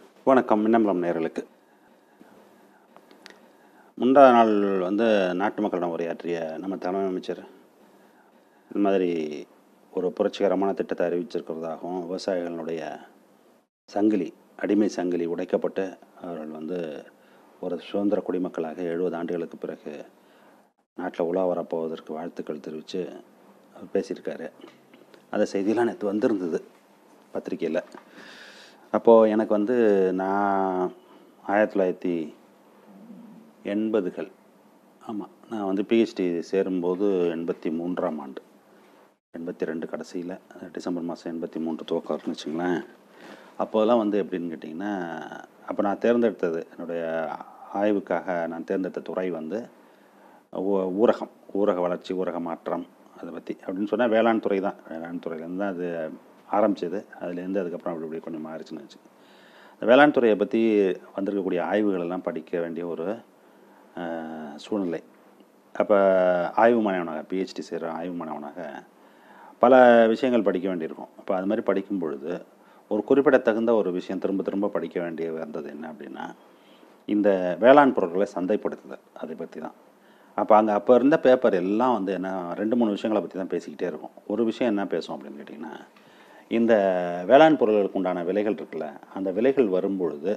வணக்கம் மின்னம்பலம் நேயர்களுக்கு முந்தா நாள் வந்து நாட்டு மக்களிடம் உரையாற்றிய நம்ம தலைமை அமைச்சர் இந்த மாதிரி ஒரு புரட்சிகரமான திட்டத்தை அறிவிச்சிருக்கிறதாகவும் விவசாயிகளுடைய சங்கிலி அடிமை சங்கிலி உடைக்கப்பட்டு அவர்கள் வந்து ஒரு சுதந்திர குடிமக்களாக எழுபது ஆண்டுகளுக்கு பிறகு நாட்டில் உலா வரப்போவதற்கு வாழ்த்துக்கள் தெரிவித்து அவர் பேசியிருக்காரு அந்த செய்தியெல்லாம் நேற்று வந்திருந்தது பத்திரிக்கையில் அப்போது எனக்கு வந்து நான் ஆயிரத்தி தொள்ளாயிரத்தி எண்பதுகள் ஆமாம் நான் வந்து பிஹெச்டி சேரும்போது எண்பத்தி மூன்றாம் ஆண்டு எண்பத்தி ரெண்டு கடைசியில் டிசம்பர் மாதம் எண்பத்தி மூன்று துவக்கம்னு வச்சுங்களேன் அப்போதெல்லாம் வந்து எப்படின்னு கேட்டிங்கன்னா அப்போ நான் தேர்ந்தெடுத்தது என்னுடைய ஆய்வுக்காக நான் தேர்ந்தெடுத்த துறை வந்து ஊ- ஊரகம் ஊரக வளர்ச்சி ஊரக மாற்றம் அதை பற்றி அப்படின்னு சொன்னால் வேளாண் துறை தான் வேளாண் துறையிலேருந்து தான் அது ஆரம்பிச்சது அதுலேருந்து அதுக்கப்புறம் அப்படி இப்படி கொஞ்சம் மாறிச்சுன்னு வச்சு இந்த வேளாண் துறையை பற்றி வந்திருக்கக்கூடிய ஆய்வுகள் எல்லாம் படிக்க வேண்டிய ஒரு அஹ், சூழ்நிலை அப்போ ஆய்வு மாணவனாக பிஹெச்டி செய்கிற ஆய்வு மாணவனாக பல விஷயங்கள் படிக்க வேண்டியிருக்கும் அப்போ அது மாதிரி படிக்கும் பொழுது ஒரு குறிப்பிடத்தகுந்த ஒரு விஷயம் திரும்ப திரும்ப படிக்க வேண்டிய வந்தது என்ன அப்படின்னா இந்த வேளாண் பொருட்களை சந்தைப்படுத்துதல் அதை பற்றி தான் அப்போ அங்கே அப்போ இருந்த பேப்பர் எல்லாம் வந்து என்ன ரெண்டு மூணு விஷயங்களை பற்றி தான் பேசிக்கிட்டே இருக்கும் ஒரு விஷயம் என்ன பேசும் அப்படின்னு கேட்டிங்கன்னா இந்த வேளாண் பொருட்களுக்கு உண்டான விலைகள் இருக்குல்ல அந்த விலைகள் வரும்பொழுது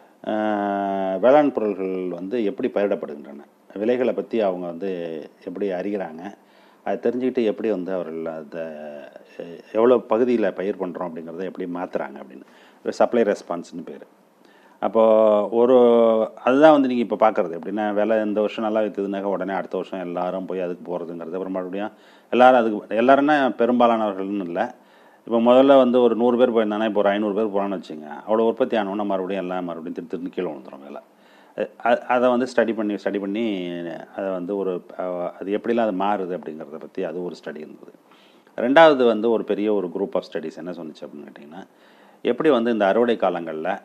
ஆஹ், வேளாண் பொருள்கள் வந்து எப்படி பயிரிடப்படுகின்றன விலைகளை பற்றி அவங்க வந்து எப்படி அறிகிறாங்க அதை தெரிஞ்சுக்கிட்டு எப்படி வந்து அவர்கள் அதை எ- எவ்வளோ பகுதியில் பயிர் பண்ணுறோம் அப்படிங்கிறத எப்படி மாற்றுறாங்க அப்படின்னு சப்ளை ரெஸ்பான்ஸ்னு பேர் அப்போது ஒரு அதுதான் வந்து நீங்கள் இப்போ பார்க்குறது எப்படின்னா விலை இந்த வருஷம் நல்லா விற்றுதுனாக்கா உடனே அடுத்த வருஷம் எல்லாரும் போய் அதுக்கு போகிறதுங்கிறது அப்புறம் மறுபடியும் எல்லாரும் அதுக்கு எல்லாருன்னா பெரும்பாலானவர்கள்னு இல்லை இப்போ முதல்ல வந்து ஒரு நூறு பேர் போயிருந்தாங்கன்னா இப்போ ஒரு ஐநூறு பேர் போகிறான்னு வச்சுங்க அவ்வளோ உற்பத்தி ஆனோன்னா மறுபடியும் எல்லாம் மறுபடியும் திரு திருன்னு கீழே விழுந்துரும் விலை அ- அதை வந்து ஸ்டடி பண்ணி ஸ்டடி பண்ணி அதை வந்து ஒரு அஹ், அது எப்படிலாம் அது மாறுது அப்படிங்கிறத பற்றி அது ஒரு ஸ்டடி இருந்தது ரெண்டாவது வந்து ஒரு பெரிய ஒரு குரூப் ஆஃப் ஸ்டடீஸ் என்ன சொன்னிச்சு அப்படின்னு கேட்டிங்கன்னா எப்படி வந்து இந்த அறுவடை காலங்களில்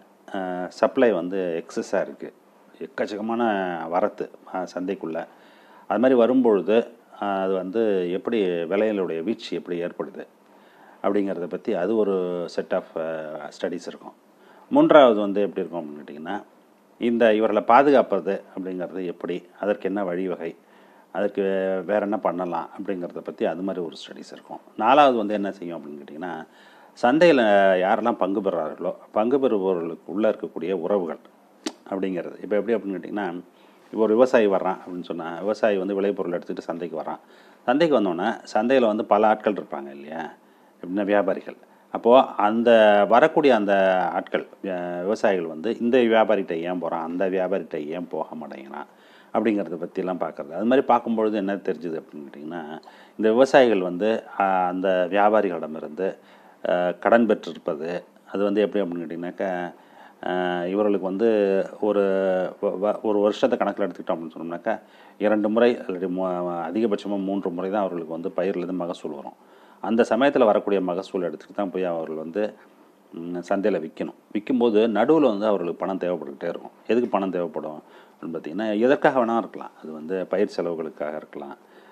சப்ளை வந்து எக்ஸஸாக இருக்குது எக்கச்சக்கமான வரத்து சந்தைக்குள்ளே அது மாதிரி வரும்பொழுது அஹ், அது வந்து எப்படி விலைகளுடைய வீழ்ச்சி எப்படி ஏற்படுது அப்படிங்கிறத பற்றி அது ஒரு செட் ஆஃப் ஸ்டடீஸ் இருக்கும் மூன்றாவது வந்து எப்படி இருக்கும் அப்படின்னு கேட்டிங்கன்னா இந்த இவர்களை பாதுகாப்பது அப்படிங்கிறது எப்படி அதற்கு என்ன வழிவகை அதற்கு வேற என்ன பண்ணலாம் அப்படிங்கிறத பற்றி அது மாதிரி ஒரு ஸ்டடீஸ் இருக்கும் நாலாவது வந்து என்ன செய்யும் அப்படின்னு கேட்டிங்கன்னா சந்தையில் யாரெல்லாம் பங்கு பெறார்களோ பங்கு பெறுபவர்களுக்கு உள்ளே இருக்கக்கூடிய உறவுகள் அப்படிங்கிறது இப்போ எப்படி அப்படின்னு கேட்டிங்கன்னா இப்போ ஒரு விவசாயி வர்றான் அப்படின்னு சொன்னால் விவசாயி வந்து விளைபொருள் எடுத்துகிட்டு சந்தைக்கு வரான் சந்தைக்கு வந்தோடனே சந்தையில் வந்து பல ஆட்கள் இருப்பாங்க இல்லையா எப்படின்னா வியாபாரிகள் அப்போது அந்த வரக்கூடிய அந்த ஆட்கள் அஹ், விவசாயிகள் வந்து இந்த வியாபாரிகிட்ட ஏன் போகிறான் அந்த வியாபாரிகிட்ட ஏன் போக மாட்டேங்கிறான் அப்படிங்கிறத பற்றிலாம் பார்க்குறது அது மாதிரி பார்க்கும்பொழுது என்ன தெரிஞ்சுது அப்படின்னு கேட்டிங்கன்னா இந்த விவசாயிகள் வந்து அஹ், அந்த வியாபாரிகளிடமிருந்து அஹ், கடன் பெற்றிருப்பது அது வந்து எப்படி அப்படின்னு கேட்டிங்கனாக்கா அஹ், இவர்களுக்கு வந்து ஒரு வ- வ- ஒரு வருஷத்தை கணக்கில் எடுத்துக்கிட்டோம் அப்படின்னு சொன்னோம்னாக்கா இரண்டு முறை அல்லது அதிகபட்சமாக மூன்று முறை தான் அவர்களுக்கு வந்து பயிர்லேருந்து மகசூல் வரும் அந்த சமயத்தில் வரக்கூடிய மகசூல் எடுத்துகிட்டு தான் போய் அவர்கள் வந்து சந்தையில் விற்கணும் விற்கும்போது நடுவில் வந்து அவர்களுக்கு பணம் தேவைப்பட்டுக்கிட்டே இருக்கும் எதுக்கு பணம் தேவைப்படும் அப்படின்னு பார்த்தீங்கன்னா எதற்காக வேணால் இருக்கலாம் அது வந்து பயிர் செலவுகளுக்காக இருக்கலாம்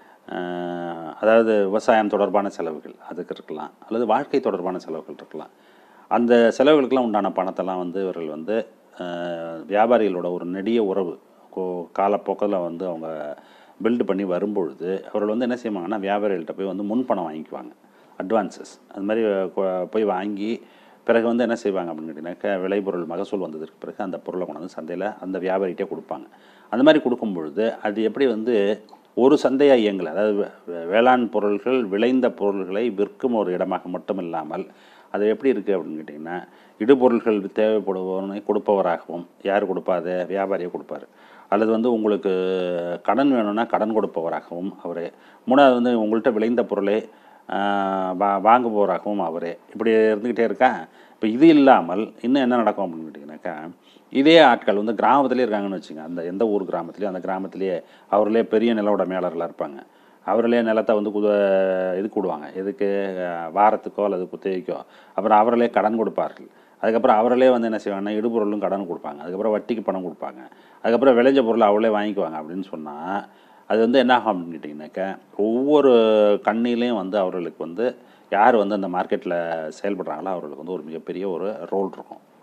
அஹ், அதாவது விவசாயம் தொடர்பான செலவுகள் அதுக்கு இருக்கலாம் அல்லது வாழ்க்கை தொடர்பான செலவுகள் இருக்கலாம் அந்த செலவுகளுக்கெல்லாம் உண்டான பணத்தெல்லாம் வந்து இவர்கள் வந்து அஹ், வியாபாரிகளோட ஒரு நெடிய உறவு கோ- காலப்போக்கில் வந்து அவங்க பில்டு பண்ணி வரும்பொழுது அவர்கள் வந்து என்ன செய்வாங்கன்னா வியாபாரிகள்கிட்ட போய் வந்து முன்பணம் வாங்கிக்குவாங்க அட்வான்சஸ் அது மாதிரி கொ- போய் வாங்கி பிறகு வந்து என்ன செய்வாங்க அப்படின்னு கேட்டிங்கனாக்கா விளைபொருள் மகசூல் வந்ததற்கு பிறகு அந்த பொருளை கொண்டு வந்து சந்தையில் அந்த வியாபாரிகிட்டே கொடுப்பாங்க அந்த மாதிரி கொடுக்கும் பொழுது அது எப்படி வந்து ஒரு சந்தையாக இயங்கலை அதாவது வே- வே- வேளாண் பொருள்கள் விளைந்த பொருள்களை விற்கும் ஒரு இடமாக மட்டும் இல்லாமல் அது எப்படி இருக்குது அப்படின்னு கேட்டிங்கன்னா இடுபொருள்கள் தேவைப்படுபவனை கொடுப்பவராகவும் யார் கொடுப்பாது வியாபாரியை கொடுப்பாரு அல்லது வந்து உங்களுக்கு கடன் வேணும்னா கடன் கொடுப்பவராகவும் அவரே மூணாவது வந்து உங்கள்கிட்ட விளைந்த பொருளை ஆஹ், வா வாங்குபவராகவும் அவரே இப்படி இருந்துக்கிட்டே இருக்கா இப்போ இது இல்லாமல் இன்னும் என்ன நடக்கும் அப்படின்னு கேட்டிங்கனாக்கா இதே ஆட்கள் வந்து கிராமத்திலே இருக்காங்கன்னு வச்சுங்க அந்த எந்த ஊர் கிராமத்துலேயும் அந்த கிராமத்திலேயே அவர்களே பெரிய நில உடைமையாளர்களாக இருப்பாங்க அவர்களே நிலத்தை வந்து குத இதுக்கு விடுவாங்க எதுக்கு அஹ், வாரத்துக்கோ அல்லது குத்தகைக்கோ அப்புறம் அவர்களே கடன் கொடுப்பார்கள் அதுக்கப்புறம் அவர்களே வந்து என்ன செய்வாங்கன்னா இடுபொருளும் கடன் கொடுப்பாங்க அதுக்கப்புறம் வட்டிக்கு பணம் கொடுப்பாங்க அதுக்கப்புறம் விளைஞ்ச பொருளை அவளே வாங்கிக்குவாங்க அப்படின்னு சொன்னால் அது வந்து என்ன ஆகும் அப்படின்னு கேட்டிங்கனாக்கா ஒவ்வொரு கண்ணிலையும் வந்து அவர்களுக்கு வந்து யார் வந்து அந்த மார்க்கெட்டில் செயல்படுறாங்களோ அவர்களுக்கு வந்து ஒரு மிகப்பெரிய ஒரு ரோல் இருக்கும்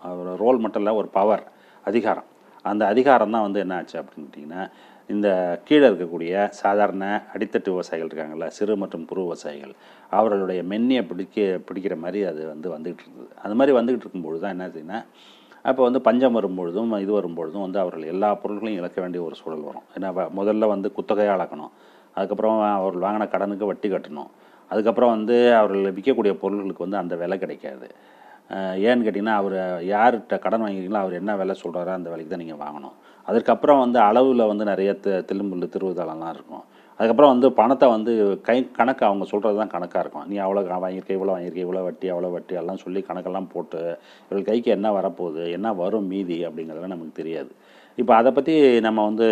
ஒரு ரோல் மட்டும் இல்லை ஒரு பவர் அதிகாரம் அந்த அதிகாரம் தான் வந்து என்ன ஆச்சு அப்படின்னு கேட்டிங்கன்னா இந்த கீழே இருக்கக்கூடிய சாதாரண அடித்தட்டு விவசாயிகள் இருக்காங்கல்ல சிறு மற்றும் குறு விவசாயிகள் அவர்களுடைய மென்னியை பிடிக்க பிடிக்கிற மாதிரி அது வந்து வந்துகிட்டு இருந்தது அது மாதிரி வந்துகிட்டு இருக்கும்பொழுது தான் என்ன ஆச்சுன்னா அப்போ வந்து பஞ்சம் வரும்பொழுதும் இது வரும்பொழுதும் வந்து அவர்கள் எல்லா பொருட்களையும் இழக்க வேண்டிய ஒரு சூழல் வரும் ஏன்னா வ- முதல்ல வந்து குத்தகையாக அளக்கணும் அதுக்கப்புறம் அவர்கள் வாங்கின கடனுக்கு வட்டி கட்டணும் அதுக்கப்புறம் வந்து அவர்கள் விற்கக்கூடிய பொருள்களுக்கு வந்து அந்த விலை கிடைக்காது அஹ் ஏன்னு கேட்டிங்கன்னா அவர் யார்கிட்ட கடன் வாங்கிக்கிறீங்களோ அவர் என்ன விலை சொல்கிறாரோ அந்த விலைக்கு தான் நீங்கள் வாங்கணும் அதுக்கப்புறம் வந்து அளவில் வந்து நிறைய தி- தில்லுமுள்ளு திருவுதலெல்லாம் இருக்கும் அதுக்கப்புறம் வந்து பணத்தை வந்து கை கணக்கு அவங்க சொல்கிறது தான் கணக்காக இருக்கும் நீ அவ்வளோ வாங்கியிருக்க இவ்வளோ வாங்கியிருக்க இவ்வளோ வட்டி அவ்வளோ வட்டி எல்லாம் சொல்லி கணக்கெல்லாம் போட்டு இவர்கள் கைக்கு என்ன வரப்போகுது என்ன வரும் மீதி அப்படிங்கிறதெல்லாம் நமக்கு தெரியாது இப்போ அதை பற்றி நம்ம வந்து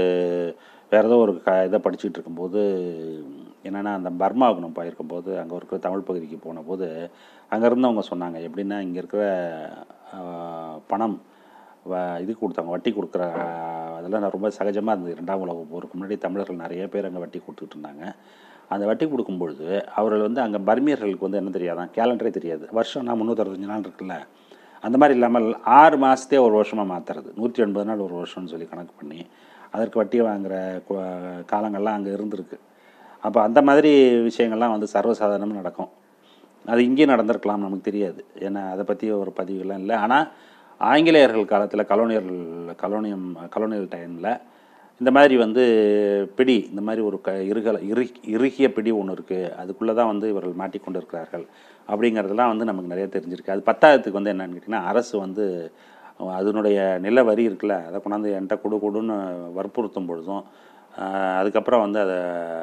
வேறு ஏதோ ஒரு க இதை படிச்சுட்டு இருக்கும்போது என்னென்னா அந்த பர்மாவுக்கு நம்ம போயிருக்கும்போது அங்கே இருக்கிற தமிழ் பகுதிக்கு போன போது அங்கே இருந்தவங்க சொன்னாங்க எப்படின்னா இங்கே இருக்கிற ஆஹ், பணம் வ- இது கொடுத்தாங்க வட்டி கொடுக்குற ஆஹ், அதெல்லாம் நான் ரொம்ப சகஜமாக இருந்தது ரெண்டாம் உலக போருக்கு முன்னாடி தமிழர்கள் நிறைய பேர் அங்கே வட்டி கொடுத்துட்டு இருந்தாங்க அந்த வட்டி கொடுக்கும்பொழுது அவர்கள் வந்து அங்கே பர்மியர்களுக்கு வந்து என்ன தெரியாதான் கேலண்டரே தெரியாது வருஷம்னா முந்நூற்றறுபத்தஞ்சு நாள் இருக்குல்ல அந்த மாதிரி இல்லாமல் ஆறு மாதத்தே ஒரு வருஷமாக மாற்றுறது நூற்றி எண்பது நாள் ஒரு வருஷம்னு சொல்லி கணக்கு பண்ணி அதற்கு வட்டி வாங்குகிற காலங்கள்லாம் அங்கே இருந்திருக்கு அப்போ அந்த மாதிரி விஷயங்கள்லாம் வந்து சர்வசாதாரணமாக நடக்கும் அது இங்கேயும் நடந்திருக்கலாம் நமக்கு தெரியாது ஏன்னா அதை பற்றி ஒரு பதிவுகள்லாம் இல்லை ஆனால் ஆங்கிலேயர்கள் காலத்தில் கலோனியர்கள் கலோனியம் கலோனியல் டைமில் இந்த மாதிரி வந்து பிடி இந்த மாதிரி ஒரு க இருகல இறு இறுகிய பிடி ஒன்று இருக்குது அதுக்குள்ளே தான் வந்து இவர்கள் மாட்டிக்கொண்டு இருக்கிறார்கள் அப்படிங்கிறதெல்லாம் வந்து நமக்கு நிறைய தெரிஞ்சிருக்கு அது பத்தாயிரத்துக்கு வந்து என்னன்னு கேட்டிங்கன்னா அரசு வந்து அதனுடைய நில வரி இருக்குல்ல அதை கொண்டாந்து என்கிட்ட கொடு கொடுன்னு வற்புறுத்தும் பொழுதும் ஆஹ் அதுக்கப்புறம் வந்து அதை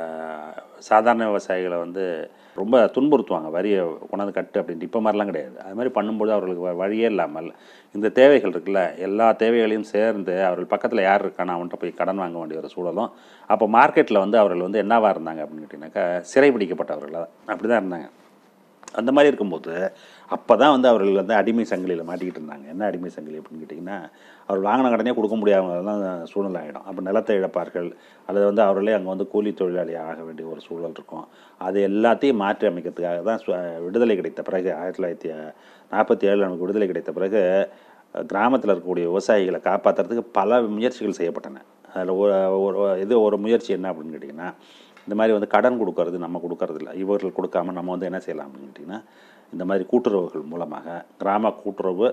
சாதாரண விவசாயிகளை வந்து ரொம்ப துன்புறுத்துவாங்க வரியை கொண்டாந்து கட்டு அப்படின்ட்டு இப்போ மாதிரிலாம் கிடையாது அது மாதிரி பண்ணும்போது அவர்களுக்கு வ- வழியே இல்லாமல் இந்த தேவைகள் இருக்குல்ல எல்லா தேவைகளையும் சேர்ந்து அவர்கள் பக்கத்தில் யார் இருக்கானோ அவன்கிட்ட போய் கடன் வாங்க வேண்டிய ஒரு சூழலும் அப்போ மார்க்கெட்டில் வந்து அவர்கள் வந்து என்னவா இருந்தாங்க அப்படின்னு கேட்டிங்கனாக்கா சிறைபிடிக்கப்பட்டவர்கள் அப்படி தான் இருந்தாங்க அந்த மாதிரி இருக்கும்போது அப்போ தான் வந்து அவர்கள் வந்து அடிமை சங்கிலியில் மாட்டிக்கிட்டு இருந்தாங்க என்ன அடிமை சங்கிலி அப்படின்னு கேட்டிங்கன்னா அவர் வாங்கின கடனே கொடுக்க முடியாததான் சூழ்நிலை ஆகிடும் அப்போ நிலத்தை இழப்பார்கள் அல்லது வந்து அவர்களே அங்கே வந்து கூலி தொழிலாளி ஆக வேண்டிய ஒரு சூழல் இருக்கும் அது எல்லாத்தையும் மாற்றி அமைக்கிறதுக்காக தான் சு- விடுதலை கிடைத்த பிறகு ஆயிரத்தி தொள்ளாயிரத்தி நாற்பத்தி ஏழில் நமக்கு விடுதலை கிடைத்த பிறகு கிராமத்தில் இருக்கக்கூடிய விவசாயிகளை காப்பாற்றுறதுக்கு பல முயற்சிகள் செய்யப்பட்டன அதில் ஒரு ஒரு- இது ஒரு முயற்சி என்ன அப்படின்னு கேட்டிங்கன்னா இந்த மாதிரி வந்து கடன் கொடுக்கறது நம்ம கொடுக்கறது இல்லை இவர்கள் கொடுக்காம நம்ம வந்து என்ன செய்யலாம் அப்படின்னு கேட்டிங்கன்னா இந்த மாதிரி கூட்டுறவுகள் மூலமாக கிராம கூட்டுறவு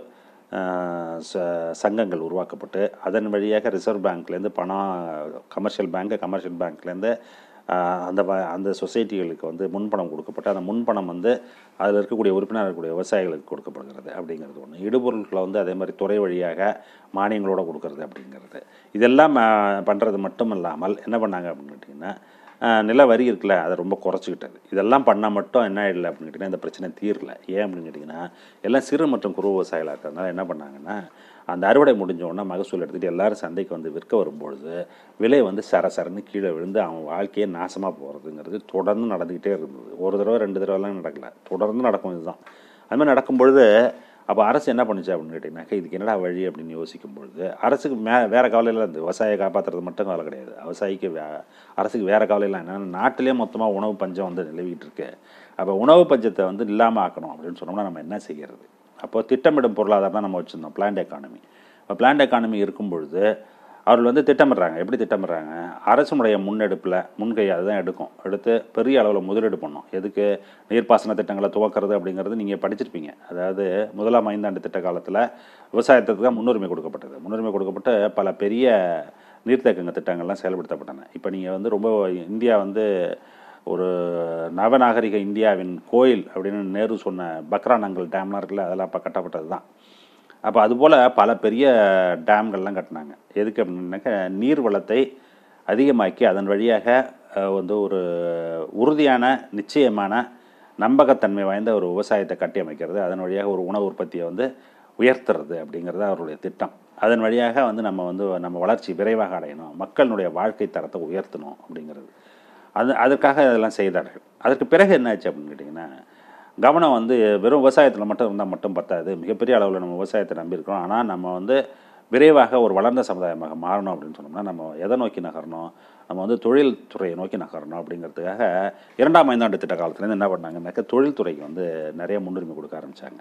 ஆஹ், ச சங்கங்கள் உருவாக்கப்பட்டு அதன் வழியாக ரிசர்வ் பேங்க்லேருந்து பணம் கமர்ஷியல் பேங்க் கமர்ஷியல் பேங்க்லேருந்து அந்த வ- அந்த சொசைட்டிகளுக்கு வந்து முன்பணம் கொடுக்கப்பட்டு அந்த முன்பணம் வந்து அதில் இருக்கக்கூடிய உறுப்பினர் இருக்கக்கூடிய விவசாயிகளுக்கு கொடுக்கப்படுகிறது அப்படிங்கிறது ஒன்று இடுபொருட்களை வந்து அதே மாதிரி துறை வழியாக மானியங்களோட கொடுக்கறது அப்படிங்கிறது இதெல்லாம் பண்ணுறது மட்டும் இல்லாமல் என்ன பண்ணாங்க அப்படின்னு கேட்டிங்கன்னா ஆஹ் நில வரி இருக்குல்ல அதை ரொம்ப குறைச்சிக்கிட்டது இதெல்லாம் பண்ணால் மட்டும் என்ன ஆயிடல அப்படின்னு கேட்டிங்கன்னா இந்த பிரச்சனை தீரல ஏன் அப்படின்னு கேட்டிங்கன்னா எல்லாம் சிறு மற்றும் குறு விவசாயிகளாக இருக்கிறதுனால என்ன பண்ணாங்கன்னா அந்த அறுவடை முடிஞ்ச உடனே மகசூல் எடுத்துகிட்டு எல்லாரும் சந்தைக்கு வந்து விற்க வரும்பொழுது விலை வந்து சர சரன்னு கீழே விழுந்து அவன் வாழ்க்கையே நாசமாக போகிறதுங்கிறது தொடர்ந்து நடந்துக்கிட்டே இருந்தது ஒரு தடவை ரெண்டு தடவைலாம் நடக்கல தொடர்ந்து நடக்கும் இதுதான் அது மாதிரி நடக்கும்பொழுது அப்போ அரசு என்ன பண்ணுச்சு அப்படின்னு கேட்டிங்கனாக்கா இதுக்கு என்னடா வழி அப்படின்னு யோசிக்கும் பொழுது அரசுக்கு மே வேறு கவலையில் இருந்து விவசாயியை காப்பாற்றுறது மட்டும் கவலை கிடையாது விவசாயிக்கு வே அரசுக்கு வேறு கவலையெல்லாம் என்னென்னா நாட்டிலே மொத்தமாக உணவு பஞ்சம் வந்து நிலவிட்டு இருக்கு அப்போ உணவு பஞ்சத்தை வந்து இல்லாமல் ஆக்கணும் அப்படின்னு சொன்னோம்னா நம்ம என்ன செய்கிறது அப்போ திட்டமிடும் பொருளாதாரம் தான் நம்ம வச்சுருந்தோம் பிளான்ட் எக்கானமி இப்போ பிளான்ட் எக்கானமி இருக்கும் பொழுது அவர்கள் வந்து திட்டமிடுறாங்க எப்படி திட்டமிடுறாங்க அரசுடைய முன்னெடுப்பில் முன்கை அதுதான் எடுக்கும் எடுத்து பெரிய அளவில் முதலீடு பண்ணும் எதுக்கு நீர்ப்பாசன திட்டங்களை துவக்கிறது அப்படிங்கிறது நீங்கள் படிச்சிருப்பீங்க அதாவது முதலாம் ஐந்தாண்டு திட்ட காலத்தில் விவசாயத்துக்கு தான் முன்னுரிமை கொடுக்கப்பட்டது முன்னுரிமை கொடுக்கப்பட்டு பல பெரிய நீர்த்தேக்கங்க திட்டங்கள்லாம் செயல்படுத்தப்பட்டன இப்போ நீங்கள் வந்து ரொம்ப இந்தியா வந்து ஒரு நவநாகரிக இந்தியாவின் கோயில் அப்படின்னு நேரு சொன்ன பக்ரானங்கல் டேம்லாம் இருக்குல்ல அதெல்லாம் அப்போ கட்டப்பட்டது தான் அப்போ அதுபோல் பல பெரிய டேம்கள்லாம் கட்டினாங்க எதுக்கு அப்படின்னாக்கா நீர் வளத்தை அதிகமாக்கி அதன் வழியாக அஹ், வந்து ஒரு உறுதியான நிச்சயமான நம்பகத்தன்மை வாய்ந்த ஒரு விவசாயத்தை கட்டி அமைக்கிறது அதன் வழியாக ஒரு உணவு உற்பத்தியை வந்து உயர்த்துறது அப்படிங்கிறது அவருடைய திட்டம் அதன் வழியாக வந்து நம்ம வந்து நம்ம வளர்ச்சி விரைவாக அடையணும் மக்களுடைய வாழ்க்கை தரத்தை உயர்த்தணும் அப்படிங்கிறது அது அதற்காக இதெல்லாம் செய்தார்கள் அதற்கு பிறகு என்னாச்சு அப்படின்னு கேட்டிங்கன்னா கவனம் வந்து வெறும் விவசாயத்தில் மட்டும் இருந்தால் மட்டும் பத்தாது மிகப்பெரிய அளவில் நம்ம விவசாயத்தை நம்பியிருக்கிறோம் ஆனால் நம்ம வந்து விரைவாக ஒரு வளர்ந்த சமுதாயமாக மாறணும் அப்படின்னு சொன்னோம்னா நம்ம எதை நோக்கி நகரணும் நம்ம வந்து தொழில் துறையை நோக்கி நகரணும் அப்படிங்கிறதுக்காக இரண்டாம் ஐந்தாண்டு திட்ட காலத்துலேருந்து என்ன பண்ணாங்கன்னாக்கா தொழில்துறைக்கு வந்து நிறைய முன்னுரிமை கொடுக்க ஆரம்பித்தாங்க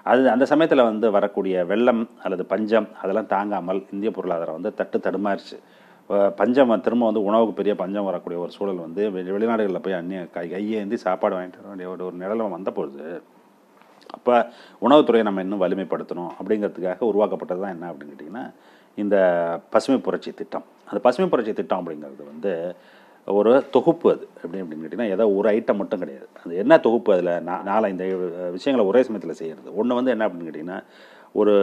அது அந்த சமயத்தில் வந்து வரக்கூடிய வெள்ளம் அல்லது பஞ்சம் அதெல்லாம் தாங்காமல் இந்திய பொருளாதாரம் வந்து தட்டு தடுமாறிச்சு அஹ் பஞ்சம் வந்து திரும்ப வந்து உணவுக்கு பெரிய பஞ்சம் வரக்கூடிய ஒரு சூழல் வந்து வெளி வெளிநாடுகளில் போய் அந்நிய கை கையேந்தி சாப்பாடு வாங்கிட்டு வர வேண்டிய ஒரு ஒரு நிலம் வந்த பொழுது அப்போ உணவுத்துறையை நம்ம இன்னும் வலிமைப்படுத்தணும் அப்படிங்கிறதுக்காக உருவாக்கப்பட்டது தான் என்ன அப்படின்னு கேட்டிங்கன்னா இந்த பசுமை புரட்சி திட்டம் அந்த பசுமை புரட்சி திட்டம் அப்படிங்கிறது வந்து ஒரு தொகுப்பு அது எப்படி அப்படின்னு கேட்டிங்கன்னா ஏதோ ஒரு ஐட்டம் மட்டும் கிடையாது அது என்ன தொகுப்பு அதில் நா நாலஞ்சு விஷயங்களை ஒரே சமயத்தில் செய்கிறது ஒன்று வந்து என்ன அப்படின்னு கேட்டிங்கன்னா ஒரு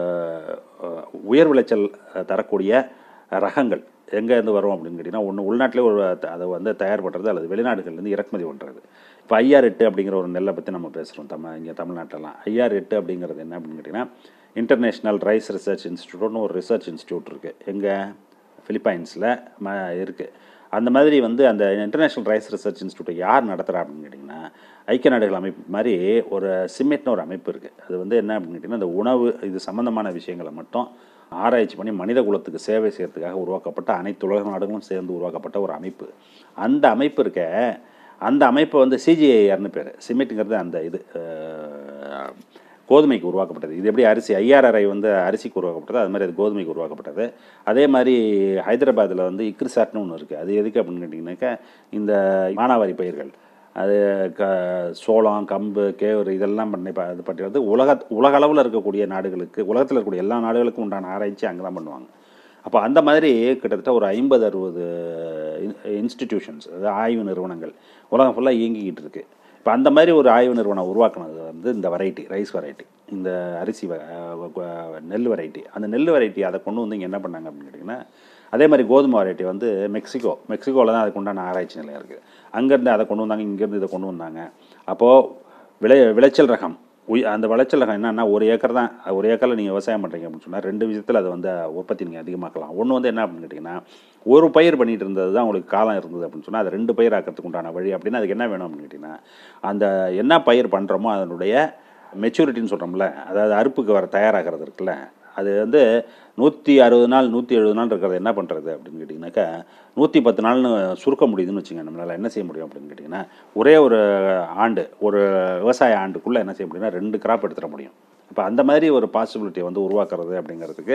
அஹ், உயர் விளைச்சல் அஹ், தரக்கூடிய ரகங்கள் எங்கேருந்து வரும் அப்படின்னு கேட்டிங்கன்னா ஒன்று உள்நாட்டிலே ஒரு த- அதை வந்து தயார் பண்ணுறது அல்லது வெளிநாடுகள்லேருந்து இறக்குமதி பண்ணுறது இப்போ ஐஆர் எட்டு அப்படிங்கிற ஒரு நெல்லை பற்றி நம்ம பேசுகிறோம் தமிழ் இங்கே தமிழ்நாட்டிலலாம் ஐஆர் எட்டு அப்படிங்கிறது என்ன அப்படின்னு கேட்டிங்கன்னா இன்டர்நேஷ்னல் ரைஸ் ரிசர்ச் இன்ஸ்டியூட்னு ஒரு ரிசர்ச் இன்ஸ்டியூட் இருக்குது எங்கே ஃபிலிப்பைன்ஸில் ம இருக்குது அந்த மாதிரி வந்து அந்த இன்டர்நேஷ்னல் ரைஸ் ரிசர்ச் இன்ஸ்டியூட்டை யார் நடத்துகிறா அப்படின்னு கேட்டிங்கன்னா ஐக்கிய நாடுகள் அமைப்பு மாதிரி ஒரு சிமெட்னு ஒரு அமைப்பு இருக்குது அது வந்து என்ன அப்படின்னு கேட்டிங்கன்னா இந்த உணவு இது சம்மந்தமான விஷயங்களை மட்டும் ஆராய்ச்சி பண்ணி மனித குலத்துக்கு சேவை செய்கிறதுக்காக உருவாக்கப்பட்ட அனைத்து உலக நாடுகளும் சேர்ந்து உருவாக்கப்பட்ட ஒரு அமைப்பு அந்த அமைப்பு இருக்க அந்த அமைப்பு வந்து சிஜிஐஆர்னு பேர் சிமெண்ட்டுங்கிறது அந்த இது அஹ், கோதுமைக்கு உருவாக்கப்பட்டது இது எப்படி அரிசி ஐஆர்ஆர்ஐ வந்து அரிசிக்கு உருவாக்கப்பட்டது அது மாதிரி அது கோதுமைக்கு உருவாக்கப்பட்டது அதே மாதிரி ஹைதராபாத்தில் வந்து இக்ரிசாட்னு ஒன்று இருக்குது அது எதுக்கு அப்படின்னு கேட்டிங்கனாக்கா இந்த மானாவாரி பயிர்கள் அது க சோளம் கம்பு கேவுரு இதெல்லாம் பண்ணி ப- இது பண்ணுறது உலக உலக அளவில் இருக்கக்கூடிய நாடுகளுக்கு உலகத்தில் இருக்கக்கூடிய எல்லா நாடுகளுக்கும் உண்டான ஆராய்ச்சி அங்கே தான் பண்ணுவாங்க அப்போ அந்த மாதிரி கிட்டத்தட்ட ஒரு ஐம்பது அறுபது இன்ஸ்டிடியூஷன்ஸ் அதாவது ஆய்வு நிறுவனங்கள் உலகம் ஃபுல்லாக இயங்கிக்கிட்டு இருக்கு இப்போ அந்த மாதிரி ஒரு ஆய்வு நிறுவனம் உருவாக்குனது வந்து இந்த வெரைட்டி ரைஸ் வெரைட்டி இந்த அரிசி வ- அஹ் வ- நெல் வெரைட்டி அந்த நெல் வெரைட்டி அதை கொண்டு வந்து இங்கே என்ன பண்ணாங்க அப்படின்னு கேட்டிங்கன்னா அதே மாதிரி கோதுமை வெரைட்டி வந்து மெக்சிகோ மெக்சிகோவில் தான் அதுக்கு உண்டான ஆராய்ச்சி நிலையம் இருக்குது அங்கேருந்து அதை கொண்டு வந்தாங்க இங்கேருந்து இதை கொண்டு வந்தாங்க அப்போது விளை விளைச்சல் ரகம் உய் அந்த விளைச்சல் ரகம் என்னன்னா ஒரு ஏக்கர் தான் ஒரு ஏக்கரில் நீங்கள் விவசாயம் பண்ணுறீங்க அப்படின்னு சொன்னால் ரெண்டு விஷயத்தில் அதை வந்து உற்பத்தி நீங்கள் அதிகமாக்கலாம் ஒன்று வந்து என்ன அப்படின்னு கேட்டிங்கன்னா ஒரு பயிர் பண்ணிட்டு இருந்தது தான் உங்களுக்கு காலம் இருந்தது அப்படின்னு சொன்னால் அது ரெண்டு பயிர் ஆக்கிறதுக்கு உண்டான வழி அப்படின்னா அதுக்கு என்ன வேணும் அப்படின்னு கேட்டிங்கன்னா அந்த என்ன பயிர் பண்ணுறோமோ அதனுடைய மெச்சூரிட்டின்னு சொல்கிறோம்ல அதாவது அறுப்புக்கு வர தயாராகிறது இருக்குல்ல அது வந்து நூற்றி அறுபது நாள் நூற்றி எழுபது நாள் இருக்கிறத என்ன பண்ணுறது அப்படின்னு கேட்டிங்கனாக்கா நூற்றி பத்து நாள்னு சுருக்க முடியுதுன்னு வச்சுங்க நம்மளால் என்ன செய்ய முடியும் அப்படின்னு கேட்டிங்கன்னா ஒரே ஒரு ஆண்டு ஒரு விவசாய ஆண்டுக்குள்ளே என்ன செய்ய முடியும்னா ரெண்டு கிராப் எடுத்துட முடியும் இப்போ அந்த மாதிரி ஒரு பாசிபிலிட்டியை வந்து உருவாக்குறது அப்படிங்கிறதுக்கு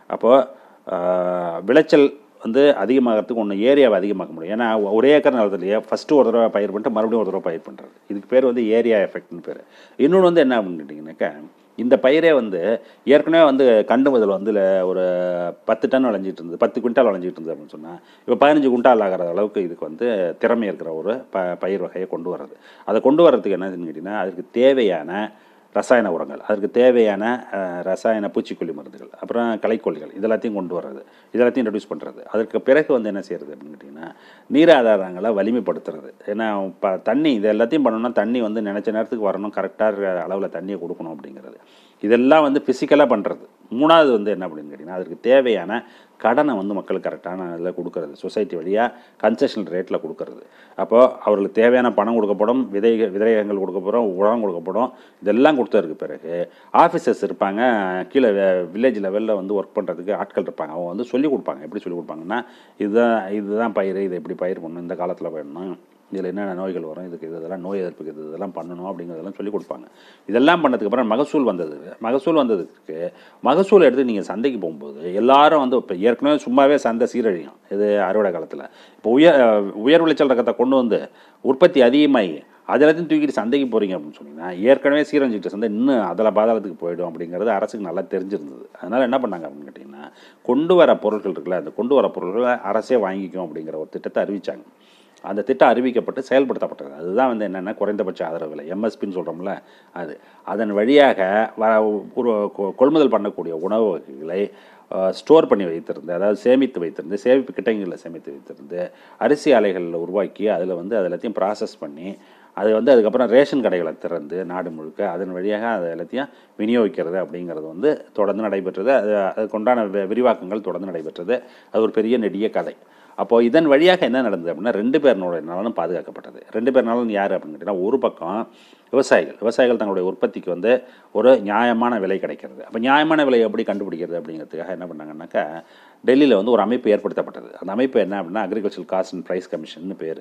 அப்போது விளைச்சல் வந்து அதிகமாகிறதுக்கு ஒன்று ஏரியாவை அதிகமாக்க முடியும் ஏன்னா ஒரே ஏக்கர் நிலத்துலையே ஃபஸ்ட்டு ஒரு தடவை பயிர் பண்ணிட்டு மறுபடியும் ஒரு தடவை பயிர் பண்ணுறது இதுக்கு பேர் வந்து ஏரியா எஃபெக்ட்னு பேர் இன்னொன்று வந்து என்ன அப்படின்னு கேட்டிங்கனாக்கா இந்த பயிரே வந்து ஏற்கனவே வந்து கண்டு முதல் வந்து ஒரு பத்து டன் விளைஞ்சிட்டு இருந்தது பத்து குவிண்டால் விளைஞ்சிட்டு இருந்தது அப்படின்னு சொன்னால் இப்போ பதினஞ்சு குவிண்டால் ஆகிற அளவுக்கு இதுக்கு வந்து திறமை இருக்கிற ஒரு ப பயிர் வகையை கொண்டு வர்றது அதை கொண்டு வர்றதுக்கு என்னதுன்னு கேட்டிங்கன்னா அதுக்கு தேவையான ரசாயன உரங்கள் அதற்கு தேவையான அஹ், ரசாயன பூச்சிக்கொல்லி மருந்துகள் அப்புறம் களைக்கொல்லிகள் இதெல்லாத்தையும் கொண்டு வர்றது இதெல்லாத்தையும் ரெடியூஸ் பண்ணுறது அதற்கு பிறகு வந்து என்ன செய்கிறது அப்படின்னு கேட்டிங்கன்னா நீர் ஆதாரங்களை வலிமைப்படுத்துறது ஏன்னா இப்போ தண்ணி இது எல்லாத்தையும் பண்ணணும்னா தண்ணி வந்து நினச்ச நேரத்துக்கு வரணும் கரெக்டாக அளவில் தண்ணியை கொடுக்கணும் அப்படிங்கிறது இதெல்லாம் வந்து ஃபிசிக்கலாக பண்ணுறது மூணாவது வந்து என்ன அப்படின்னு கேட்டிங்கன்னா அதற்கு தேவையான கடனை வந்து மக்களுக்கு கரெக்டான இதில் கொடுக்கறது சொசைட்டி வழியாக கன்செஷன் ரேட்டில் கொடுக்கறது அப்போது அவர்களுக்கு தேவையான பணம் கொடுக்கப்படும் விதை விதைகள் கொடுக்கப்படும் உரம் கொடுக்கப்படும் இதெல்லாம் கொடுத்ததுக்கு பிறகு ஆஃபீஸர்ஸ் இருப்பாங்க கீழே வில்லேஜ் லெவலில் வந்து ஒர்க் பண்ணுறதுக்கு ஆட்கள் இருப்பாங்க அவங்க வந்து சொல்லிக் கொடுப்பாங்க எப்படி சொல்லிக் கொடுப்பாங்கன்னா இதுதான் இதுதான் பயிர் இதை இப்படி பயிர் பண்ணணும் இந்த காலத்தில் பண்ணணும் இதில் என்னென்ன நோய்கள் வரும் இதுக்கு இது இதெல்லாம் நோய் எதிர்ப்புக்கு இது இதெல்லாம் பண்ணணும் அப்படிங்கிறதெல்லாம் சொல்லிக் கொடுப்பாங்க இதெல்லாம் பண்ணதுக்கு அப்புறம் மகசூல் வந்தது மகசூல் வந்ததுக்கு மகசூல் எடுத்து நீங்கள் சந்தைக்கு போகும்போது எல்லாரும் வந்து இப்போ ஏற்கனவே சும்மாவே சந்தை சீரழியும் இது அறுவடை காலத்தில் இப்போ உயர் உயர் விளைச்சல் ரகத்தை கொண்டு வந்து உற்பத்தி அதிகமாகி அதெல்லாத்தையும் தூக்கிட்டு சந்தைக்கு போகிறீங்க அப்படின்னு சொன்னீங்கன்னா ஏற்கனவே சீரழிஞ்சிட்ட சந்தை இன்னும் அதில் பாதாளத்துக்கு போயிடும் அப்படிங்கிறது அரசுக்கு நல்லா தெரிஞ்சிருந்தது அதனால் என்ன பண்ணாங்க அப்படின்னு கேட்டிங்கன்னா கொண்டு வர பொருட்கள் இருக்குல்ல அந்த கொண்டு வர பொருட்களை அரசே வாங்கிக்கும் அப்படிங்கிற ஒரு திட்டத்தை அறிவிச்சாங்க அந்த திட்டம் அறிவிக்கப்பட்டு செயல்படுத்தப்பட்டது அதுதான் வந்து என்னென்னா குறைந்தபட்ச ஆதரவு விலை எம்எஸ்பின்னு சொல்கிறோம்ல அது அதன் வழியாக வ ஒரு கொ- கொள்முதல் பண்ணக்கூடிய உணவு வகைகளை ஸ்டோர் பண்ணி வைத்திருந்து அதாவது சேமித்து வைத்திருந்து சேமிப்பு கிட்டங்களில் சேமித்து வைத்திருந்து அரிசி ஆலைகளில் உருவாக்கி அதில் வந்து அது எல்லாத்தையும் ப்ராசஸ் பண்ணி அது வந்து அதுக்கப்புறம் ரேஷன் கடைகளை திறந்து நாடு முழுக்க அதன் வழியாக அதை எல்லாத்தையும் விநியோகிக்கிறது அப்படிங்கிறது வந்து தொடர்ந்து நடைபெற்றது அது அதுக்குண்டான வி- விரிவாக்கங்கள் தொடர்ந்து நடைபெற்றது அது ஒரு பெரிய நெடிய கதை அப்போது இதன் வழியாக என்ன நடந்தது அப்படின்னா ரெண்டு பேரினோட நலனும் பாதுகாக்கப்பட்டது ரெண்டு பேர் நலன் யார் அப்படின்னு கேட்டிங்கன்னா ஒரு பக்கம் விவசாயிகள் விவசாயிகள் தங்களுடைய உற்பத்திக்கு வந்து ஒரு நியாயமான விலை கிடைக்கிறது அப்போ நியாயமான விலை எப்படி கண்டுபிடிக்கிறது அப்படிங்கிறதுக்காக என்ன பண்ணாங்கன்னாக்கா டெல்லியில் வந்து ஒரு அமைப்பு ஏற்படுத்தப்பட்டது அந்த அமைப்பு என்ன அப்படின்னா agriculture cost and price commission பேர்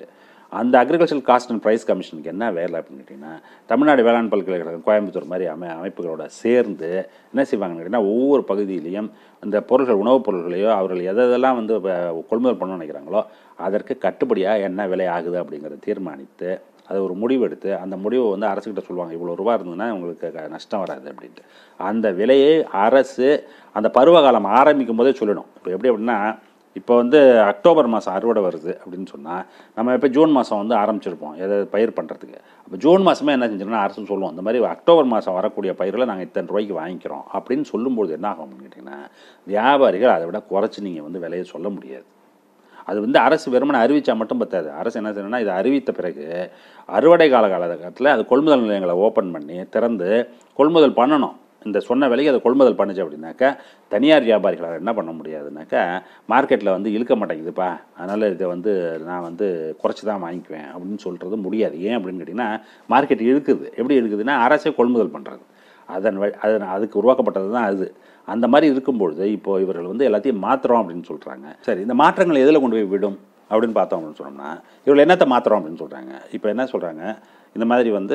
அந்த அக்ரிகல்ச்சர் காஸ்ட் அண்ட் ப்ரைஸ் கமிஷனுக்கு என்ன வேலை அப்படின்னு கேட்டிங்கன்னா தமிழ்நாடு வேளாண் பல்கலைக்கழகம் கோயம்புத்தூர் மாதிரி அமை அமைப்புகளோட சேர்ந்து என்ன செய்வாங்கன்னு கேட்டிங்கன்னா ஒவ்வொரு பகுதியிலையும் இந்த பொருள்கள் உணவுப் பொருள்களையோ அவர்கள் எதெல்லாம் வந்து வ- கொள்முதல் பண்ணணும்னு நினைக்கிறாங்களோ அதற்கு கட்டுப்படியாக என்ன விலை ஆகுது அப்படிங்கிறத தீர்மானித்து அது ஒரு முடிவு எடுத்து அந்த முடிவை வந்து அரசுக்கிட்ட சொல்லுவாங்க இவ்வளோ ரூபா இருந்ததுன்னா உங்களுக்கு க- நஷ்டம் வராது அப்படின்ட்டு அந்த விலையை அரசு அந்த பருவகாலம் ஆரம்பிக்கும் போதே சொல்லணும் இப்போ எப்படி அப்படின்னா இப்போ வந்து அக்டோபர் மாதம் அறுவடை வருது அப்படின்னு சொன்னால் நம்ம இப்போ ஜூன் மாதம் வந்து ஆரம்பிச்சிருப்போம் எதாவது பயிர் பண்ணுறதுக்கு அப்போ ஜூன் மாதமே என்ன செஞ்சிடணும் அரசு சொல்லுவோம் இந்த மாதிரி அக்டோபர் மாதம் வரக்கூடிய பயிர்களை நாங்கள் இத்தனை ரூபாய்க்கு வாங்கிக்கிறோம் அப்படின்னு சொல்லும்போது என்ன ஆகும் அப்படின்னு கேட்டிங்கன்னா வியாபாரிகள் அதை விட குறைச்சி நீங்கள் வந்து விலையை சொல்ல முடியாது அது வந்து அரசு வெறுமனே அறிவிச்சா மட்டும் பத்தாது அரசு என்ன செய்யணும்னா இதை அறிவித்த பிறகு அறுவடை கால காலகட்டத்தில் அது கொள்முதல் நிலையங்களை ஓப்பன் பண்ணி திறந்து கொள்முதல் பண்ணணும் இந்த சொன்ன விலைக்கு அதை கொள்முதல் பண்ணுச்சு அப்படின்னாக்கா தனியார் வியாபாரிகளால் என்ன பண்ண முடியாதுனாக்கா மார்க்கெட்டில் வந்து இழுக்க மாட்டேங்குதுப்பா அதனால் இதை வந்து நான் வந்து குறைச்சி தான் வாங்கிக்குவேன் அப்படின்னு சொல்கிறது முடியாது ஏன் அப்படின்னு கேட்டிங்கன்னா மார்க்கெட் இழுக்குது எப்படி இழுக்குதுன்னா அரசே கொள்முதல் பண்ணுறது அதன் வழி அதன் அதுக்கு உருவாக்கப்பட்டது தான் அது அந்த மாதிரி இருக்கும்பொழுது இப்போ இவர்கள் வந்து எல்லாத்தையும் மாற்றுறோம் அப்படின்னு சொல்கிறாங்க சரி இந்த மாற்றங்கள் எதில் கொண்டு போய் விடும் அப்படின்னு பார்த்தோம் அப்படின்னு சொன்னோம்னா இவர்கள் என்னத்தை மாற்றுறோம் அப்படின்னு சொல்கிறாங்க இப்போ என்ன சொல்கிறாங்க இந்த மாதிரி வந்து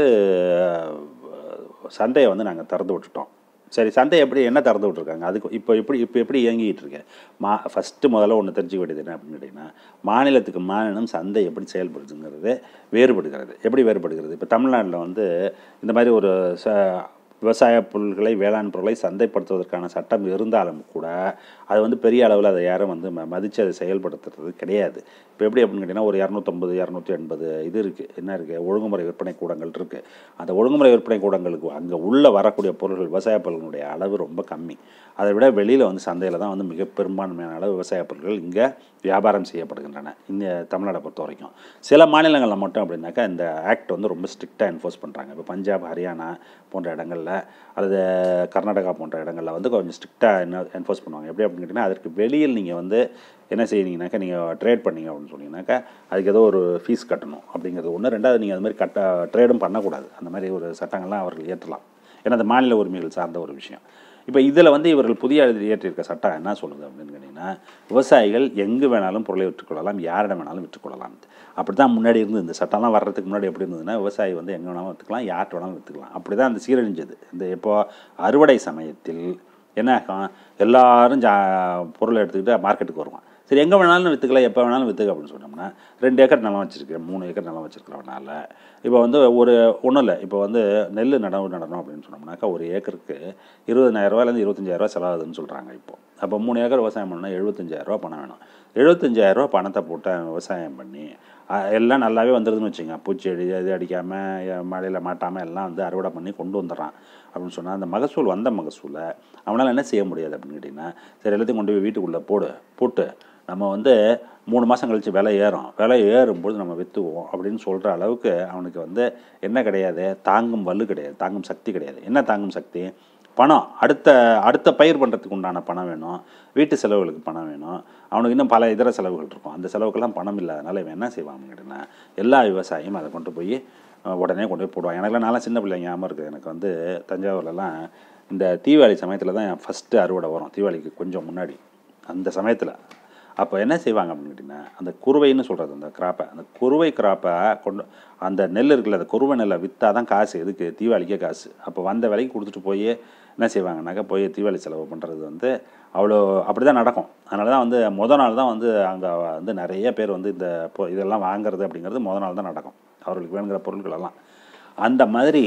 அஹ், சந்தையை வந்து நாங்கள் திறந்து விட்டுட்டோம் சரி சந்தை எப்படி என்ன திறந்து விட்ருக்காங்க அதுக்கு இப்போ எப்படி இப்போ எப்படி இயங்கிட்டு இருக்கு மா ஃபஸ்ட்டு முதல்ல ஒன்று தெரிஞ்சுக்க வேண்டியது என்ன அப்படின்னு கேட்டிங்கன்னா மாநிலத்துக்கு மாநிலம் சந்தை எப்படி செயல்படுதுங்கிறது வேறுபடுகிறது எப்படி வேறுபடுகிறது இப்போ தமிழ்நாட்டில் வந்து இந்த மாதிரி ஒரு ச விவசாய பொருட்களை வேளாண் பொருட்களை சந்தைப்படுத்துவதற்கான சட்டம் இருந்தாலும் கூட அது வந்து பெரிய அளவில் அதை யாரும் வந்து ம மதித்து அதை செயல்படுத்துறது கிடையாது இப்போ எப்படி அப்படின்னு கேட்டிங்கன்னா ஒரு இரநூத்தம்பது இரநூத்தி எண்பது இது இருக்குது என்ன இருக்குது ஒழுங்குமுறை விற்பனை கூடங்கள் இருக்குது அந்த ஒழுங்குமுறை விற்பனை கூடங்களுக்கு அங்கே உள்ளே வரக்கூடிய பொருட்கள் விவசாய பொருட்களுடைய அளவு ரொம்ப கம்மி அதை விட வெளியில் வந்து சந்தையில் தான் வந்து மிக பெரும்பான்மையான அளவு விவசாய பொருட்கள் இங்கே வியாபாரம் செய்யப்படுகின்றன இந்த தமிழ்நாடை பொறுத்த வரைக்கும் சில மாநிலங்களில் மட்டும் அப்படின்னாக்கா இந்த ஆக்ட் வந்து ரொம்ப ஸ்ட்ரிக்டாக என்ஃபோர்ஸ் பண்ணுறாங்க இப்போ பஞ்சாப் ஹரியானா போன்ற இடங்களில் அல்லது கர்நாடகா போன்ற இடங்களில் வந்து கொஞ்சம் ஸ்ட்ரிக்டாக என்ன என்ஃபோர்ஸ் பண்ணுவாங்க எப்படி அப்படின்னு கேட்டிங்கன்னா அதற்கு வெளியில் நீங்கள் வந்து என்ன செய்றீங்கனாக்கா நீங்கள் ட்ரேட் பண்ணீங்க அப்படின்னு சொன்னீங்கன்னாக்கா அதுக்கு ஏதோ ஒரு ஃபீஸ் கட்டணும் அப்படிங்கிறது ஒன்று ரெண்டாவது நீங்கள் அது மாதிரி கட்ட ட்ரேடும் பண்ணக்கூடாது அந்த மாதிரி ஒரு சட்டங்கள்லாம் அவர்கள் ஏற்றலாம் ஏன்னா அது மாநில உரிமைகள் சார்ந்த ஒரு விஷயம் இப்போ இதில் வந்து இவர்கள் புதிய இயற்றியிருக்க சட்டம் என்ன சொல்லுது அப்படின்னு கேட்டிங்கன்னா விவசாயிகள் எங்கு வேணாலும் பொருளை விற்றுக்கொள்ளலாம் யாரிடம் வேணாலும் விற்றுக்கொள்ளலாம் அப்படி தான் முன்னாடி இருந்து இந்த சட்டம்லாம் வர்றதுக்கு முன்னாடி எப்படி இருந்ததுன்னா விவசாயி வந்து எங்கே வேணாலும் விற்றுக்கலாம் யார்கிட்ட வேணாலும் விற்றுக்கலாம் அப்படி தான் அந்த சீரழிஞ்சது இந்த இப்போ அறுவடை சமயத்தில் என்ன ஆகும் எல்லாரும் ஜா பொருளை எடுத்துக்கிட்டு மார்க்கெட்டுக்கு வருவான் சரி எங்கே வேணாலும் விற்றுக்கலாம் எப்போ வேணாலும் விற்றுக்க அப்படின்னு சொன்னோம்னா ரெண்டு ஏக்கர் நிலம் வச்சுருக்கேன் மூணு ஏக்கர் நிலம் வச்சுருக்கிறவனால இப்போ வந்து ஒரு ஒன்றும் இல்லை இப்போ வந்து நெல் நடவு நடணும் அப்படின்னு சொன்னோம்னாக்கா ஒரு ஏக்கருக்கு இருபதனாயிரரூவாலேருந்து இருபத்தஞ்சாயிரரூவா செலவாகுதுன்னு சொல்கிறாங்க இப்போ அப்போ மூணு ஏக்கர் விவசாயம் பண்ணால் எழுபத்தஞ்சாயிரரூவா பணம் வேணும் எழுபத்தஞ்சாயிரரூவா பணத்தை போட்டு அவன் விவசாயம் பண்ணி அஹ், எல்லாம் நல்லாவே வந்துடுதுன்னு வச்சுங்க பூச்செடி இது அடிக்காமல் மழையில் மாட்டாமல் எல்லாம் வந்து அறுவடை பண்ணி கொண்டு வந்துடுறான் அப்படின்னு சொன்னால் அந்த மகசூல் வந்த மகசூலை அவனால் என்ன செய்ய முடியாது அப்படின்னு கேட்டிங்கன்னா சரி எல்லாத்தையும் கொண்டு போய் வீட்டுக்குள்ளே போடு போட்டு நம்ம வந்து மூணு மாதம் கழித்து விலை ஏறும் விலை ஏறும்போது நம்ம விற்றுவோம் அப்படின்னு சொல்கிற அளவுக்கு அவனுக்கு வந்து என்ன கிடையாது தாங்கும் வலு கிடையாது தாங்கும் சக்தி கிடையாது என்ன தாங்கும் சக்தி பணம் அடுத்த அடுத்த பயிர் பண்ணுறதுக்கு உண்டான பணம் வேணும் வீட்டு செலவுகளுக்கு பணம் வேணும் அவனுக்கு இன்னும் பல இதர செலவுகள் இருக்கும் அந்த செலவுக்கெல்லாம் பணம் இல்லாதனால இவன் என்ன செய்வான்னு கேட்டிங்கன்னா எல்லா விவசாயியும் அதை கொண்டு போய் அஹ், உடனே கொண்டு போய் போடுவான் எனக்குலாம் நல்லா சின்ன பிள்ளைங்க ஞாபகம் இருக்குது எனக்கு வந்து தஞ்சாவூர்லலாம் இந்த தீபாவளி சமயத்தில் தான் என் ஃபஸ்ட்டு அறுவடை வரும் தீபாவளிக்கு கொஞ்சம் முன்னாடி அந்த சமயத்தில் அப்போ என்ன செய்வாங்க அப்படின்னு கேட்டிங்கன்னா அந்த குருவைன்னு சொல்கிறது அந்த கிராப்பை அந்த குருவை கிராப்பை கொண்டு அந்த நெல் இருக்குல்ல அந்த குருவை நெல்லை விற்றா தான் காசு எதுக்கு தீபாவளிக்கே காசு அப்போ வந்த விலைக்கு கொடுத்துட்டு போய் என்ன செய்வாங்கனாக்கா போய் தீபாவளி செலவு பண்ணுறது வந்து அவ்வளோ அப்படி தான் நடக்கும் அதனால தான் வந்து முத நாள் தான் வந்து அங்கே வந்து நிறைய பேர் வந்து இந்த பொ- இதெல்லாம் வாங்குறது அப்படிங்கிறது முத நாள் தான் நடக்கும் அவர்களுக்கு வேணுங்கிற பொருட்கள் எல்லாம் அந்த மாதிரி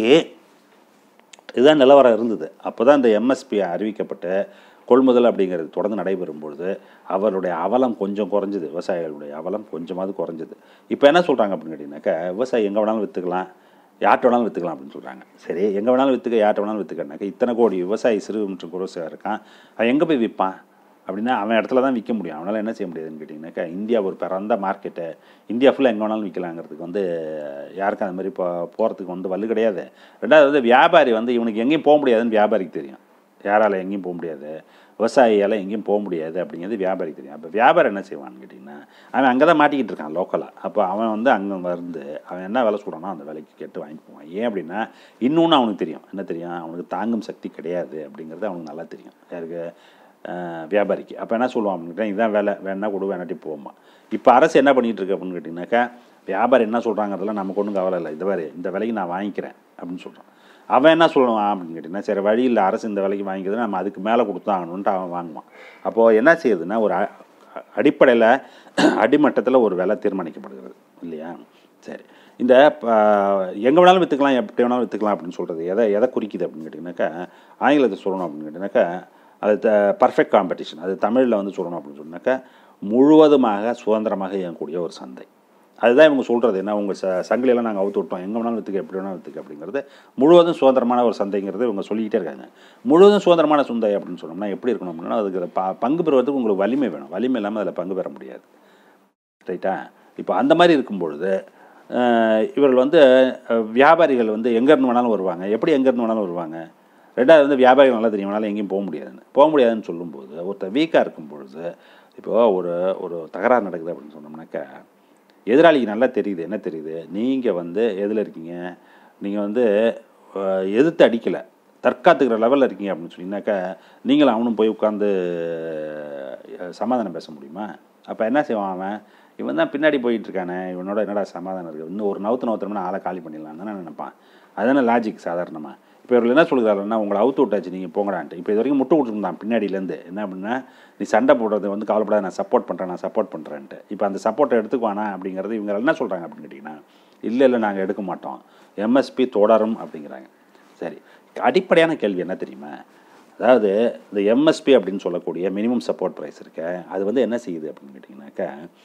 இதுதான் நிலவரம் இருந்தது அப்போ தான் இந்த எம்எஸ்பி அறிவிக்கப்பட்டு கொள்முதல் அப்படிங்கிறது தொடர்ந்து நடைபெறும் பொழுது அவருடைய அவலம் கொஞ்சம் குறைஞ்சிது விவசாயிகளுடைய அவலம் கொஞ்சமாவது குறைஞ்சிது இப்போ என்ன சொல்கிறாங்க அப்படின்னு கேட்டிங்கனாக்கா விவசாயி எங்கே வேணாலும் விற்றுக்கலாம் யார்கிட்ட வேணாலும் விற்றுக்கலாம் அப்படின்னு சொல்கிறாங்க சரி எங்கே வேணாலும் விற்றுக்க யார்கிட்ட வேணாலும் விற்றுக்கனாக்கா இத்தனை கோடி விவசாயி சிறு மற்றும் குறைசாக இருக்கான் அவன் எங்கே போய் விற்பான் அப்படின்னா அவன் இடத்துல தான் விற்க முடியும் அவனால் என்ன செய்ய முடியாதுன்னு கேட்டிங்கனாக்கா இந்தியா ஒரு பிறந்த மார்க்கெட்டு இந்தியா ஃபுல்லாக எங்கே வேணாலும் விற்கலாங்கிறதுக்கு வந்து யாருக்கும் அந்த மாதிரி இப்போ போகிறதுக்கு வந்து வலு கிடையாது ரெண்டாவது வந்து வியாபாரி வந்து இவனுக்கு எங்கேயும் போக முடியாதுன்னு வியாபாரிக்கு தெரியும் யாரால் எங்கேயும் போக முடியாது விவசாயியால் எங்கேயும் போக முடியாது அப்படிங்கிறது வியாபாரிக்கு தெரியும் அப்போ வியாபாரம் என்ன செய்வான்னு கேட்டிங்கன்னா அவன் அங்கே தான் மாட்டிக்கிட்டு இருக்கான் லோக்கலாக அப்போ அவன் வந்து அங்கே வந்து அவன் என்ன வேலை சொல்கிறானோ அந்த வேலைக்கு கேட்டு வாங்கி போவான் ஏன் அப்படின்னா இன்னொன்று அவனுக்கு தெரியும் என்ன தெரியும் அவனுக்கு தாங்கும் சக்தி கிடையாது அப்படிங்கிறது அவனுக்கு நல்லா தெரியும் யாருக்கு அஹ், வியாபாரிக்கு அப்போ என்ன சொல்லுவான் அப்படின்னு கேட்டால் இதான் வேலை வேணா கொடு வேணாட்டி போமா இப்போ அரசு என்ன பண்ணிகிட்டு இருக்கு அப்படின்னு கேட்டிங்கனாக்கா வியாபாரி என்ன சொல்கிறாங்கிறதெல்லாம் நமக்கு ஒன்றும் கவலை இல்லை இந்த மாதிரி இந்த விலைக்கு நான் வாங்கிக்கிறேன் அப்படின்னு சொல்கிறான் அவன் என்ன சொல்லுவான் அப்படின்னு கேட்டிங்கன்னா சரி வழி இல்லை அரசு இந்த விலைக்கு வாங்கிக்கிறது நம்ம அதுக்கு மேலே கொடுத்தாங்கன்னுட்டு அவன் வாங்குவான் அப்போது என்ன செய்யுதுன்னா ஒரு அடிப்படையில் அடிமட்டத்தில் ஒரு விலை தீர்மானிக்கப்படுகிறது இல்லையா சரி இந்த எங்கே வேணாலும் விற்றுக்கலாம் எப்படி வேணாலும் விற்றுக்கலாம் அப்படின்னு சொல்கிறது எதை எதை குறிக்குது அப்படின்னு கேட்டிங்கனாக்கா ஆங்கிலத்தை சொல்லணும் அப்படின்னு கேட்டிங்கனாக்கா அது த பர்ஃபெக்ட் காம்படிஷன் அது தமிழில் வந்து சொல்லணும் அப்படின்னு சொன்னாக்கா முழுவதுமாக சுதந்திரமாக இயங்கக்கூடிய ஒரு சந்தை அதுதான் இவங்க சொல்கிறது என்ன உங்கள் ச சங்கிலியெல்லாம் நாங்கள் அவுத்து விட்டோம் எங்கே வேணாலும் விற்றுக்க எப்படி வேணாலும் விற்றுக்க அப்படிங்கிறது முழுவதும் சுதந்திரமான ஒரு சந்தைங்கிறது இவங்க சொல்லிக்கிட்டே இருக்காங்க முழுவதும் சுதந்திரமான சந்தை அப்படின்னு சொன்னோம்னா எப்படி இருக்கணும் அப்படின்னா அதுக்கு ப பங்கு பெறுவதற்கு உங்களுக்கு வலிமை வேணும் வலிமை இல்லாமல் அதில் பங்கு பெற முடியாது ரைட்டா இப்போ அந்த மாதிரி இருக்கும் பொழுது அஹ், இவர்கள் வந்து அஹ், வியாபாரிகள் வந்து எங்கேருந்து வேணாலும் வருவாங்க எப்படி எங்கேருந்து வேணாலும் வருவாங்க ரெண்டாவது வந்து வியாபாரிகள் நல்லா தெரியும் வேணாலும் எங்கேயும் போக முடியாதுன்னு போக முடியாதுன்னு சொல்லும்போது ஒருத்தர் வீக்காக இருக்கும் பொழுது இப்போது ஒரு ஒரு தகராறு நடக்குது அப்படின்னு சொன்னோம்னாக்கா எதிராளிக்கு நல்லா தெரியுது என்ன தெரியுது நீங்கள் வந்து எதில் இருக்கீங்க நீங்கள் வந்து அஹ், எதிர்த்து அடிக்கலை தற்காத்துக்கிற லெவலில் இருக்கீங்க அப்படின்னு சொன்னீங்கன்னாக்கா நீங்களும் அவனும் போய் உட்காந்து அஹ், சமாதானம் பேச முடியுமா அப்போ என்ன செய்வான் அவன் இவன் தான் பின்னாடி போயிட்டு இருக்கானே இவனோட என்னடா சமாதானம் இருக்குது இன்னும் ஒரு நவுத்து நவுத்தனம்னா ஆளை காலி பண்ணிடலாம் தானே நினைப்பான் அதுதானே லாஜிக் சாதாரணமாக இப்போ இவர்கள் என்ன சொல்கிறாருன்னா உங்களை அவுத்து விட்டாச்சு நீங்கள் போங்கடான்ட்டு இப்போ இது வரைக்கும் முட்டு கொடுத்துருந்தான் பின்னாடியிலேருந்து என்ன அப்படின்னா நீ சண்டை போடுறது வந்து கவலைப்படாத நான் சப்போர்ட் பண்ணுறேன் நான் சப்போர்ட் பண்ணுறேன்ட்டு இப்போ அந்த சப்போர்ட்டை எடுத்துக்குவானா அப்படிங்கிறது இவங்க என்ன சொல்கிறாங்க அப்படின்னு கேட்டிங்கன்னா இல்லை இல்லை நாங்கள் எடுக்க மாட்டோம் எம்எஸ்பி தொடரும் அப்படிங்கிறாங்க சரி அடிப்படையான கேள்வி என்ன தெரியுமா அதாவது இந்த எம்எஸ்பி அப்படின்னு சொல்லக்கூடிய மினிமம் சப்போர்ட் ப்ரைஸ் இருக்க அது வந்து என்ன செய்யுது அப்படின்னு கேட்டிங்கனாக்கா